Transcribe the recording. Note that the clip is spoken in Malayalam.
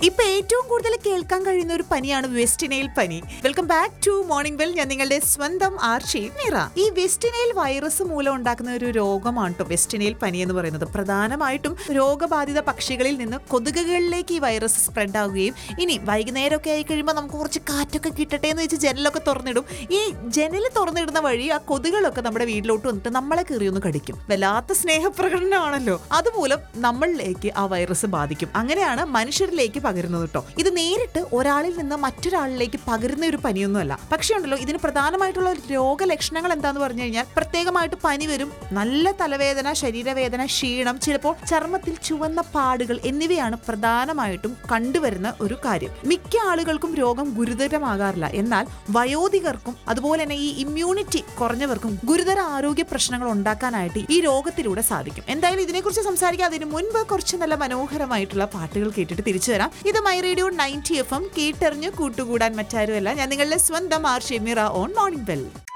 ഇപ്പൊ ഏറ്റവും കൂടുതൽ കേൾക്കാൻ കഴിയുന്ന ഒരു പനിയാണ് വെസ്റ്റിനൈൽ പനി welcome back to morning bell ഞാൻ നിങ്ങളുടെ സ്വന്തം ആർഷി മീറ ഈ വെസ്റ്റിനൈൽ വൈറസ് മൂലം ഉണ്ടാക്കുന്ന ഒരു രോഗമാണ് കേട്ടോ വെസ്റ്റിനൈൽ പനി എന്ന് പറയുന്നത് പ്രധാനമായിട്ടും രോഗബാധിത പക്ഷികളിൽ നിന്ന് കൊതുകുകളിലേക്ക് ഈ വൈറസ് സ്പ്രെഡ് ആവുകയും ഇനി വൈകുന്നേരമൊക്കെ ആയി കഴിയുമ്പോൾ നമുക്ക് കുറച്ച് കാറ്റൊക്കെ കിട്ടട്ടെ എന്ന് വെച്ച് ജനലൊക്കെ തുറന്നിടും ഈ ജനൽ തുറന്നിടുന്ന വഴി ആ കൊതുകുകളൊക്കെ നമ്മുടെ വീട്ടിലോട്ട് വന്നിട്ട് നമ്മളെ കയറിയൊന്ന് കടിക്കും വല്ലാത്ത സ്നേഹപ്രകടനമാണല്ലോ അതുമൂലം നമ്മളിലേക്ക് ആ വൈറസ് ബാധിക്കും അങ്ങനെയാണ് മനുഷ്യരിലേക്ക് പകരുന്നത് കേട്ടോ ഇത് നേരിട്ട് ഒരാളിൽ നിന്ന് മറ്റൊരാളിലേക്ക് പകരുന്ന ഒരു പനിയൊന്നുമല്ല പക്ഷേ ഉണ്ടല്ലോ ഇതിന് പ്രധാനമായിട്ടുള്ള രോഗലക്ഷണങ്ങൾ എന്താന്ന് പറഞ്ഞു കഴിഞ്ഞാൽ പ്രത്യേകമായിട്ട് പനി വരും നല്ല തലവേദന ശരീരവേദന ക്ഷീണം ചിലപ്പോൾ ചർമ്മത്തിൽ ചുവന്ന പാടുകൾ എന്നിവയാണ് പ്രധാനമായിട്ടും കണ്ടുവരുന്ന ഒരു കാര്യം മിക്ക ആളുകൾക്കും രോഗം ഗുരുതരമാകാറില്ല എന്നാൽ വയോധികർക്കും അതുപോലെ തന്നെ ഈ ഇമ്മ്യൂണിറ്റി കുറഞ്ഞവർക്കും ഗുരുതര ആരോഗ്യ പ്രശ്നങ്ങൾ ഉണ്ടാക്കാനായിട്ട് ഈ രോഗത്തിലൂടെ സാധിക്കും എന്തായാലും ഇതിനെക്കുറിച്ച് സംസാരിക്കാൻ അതിന് മുൻപ് കുറച്ച് നല്ല മനോഹരമായിട്ടുള്ള പാട്ടുകൾ കേട്ടിട്ട് തിരിച്ചു വരാം ഇത് my radio ninety F M കേട്ടെറിഞ്ഞ് കൂട്ടുകൂടാൻ മറ്റാരുമല്ല ഞാൻ നിങ്ങളുടെ സ്വന്തം R Shemira on morning bell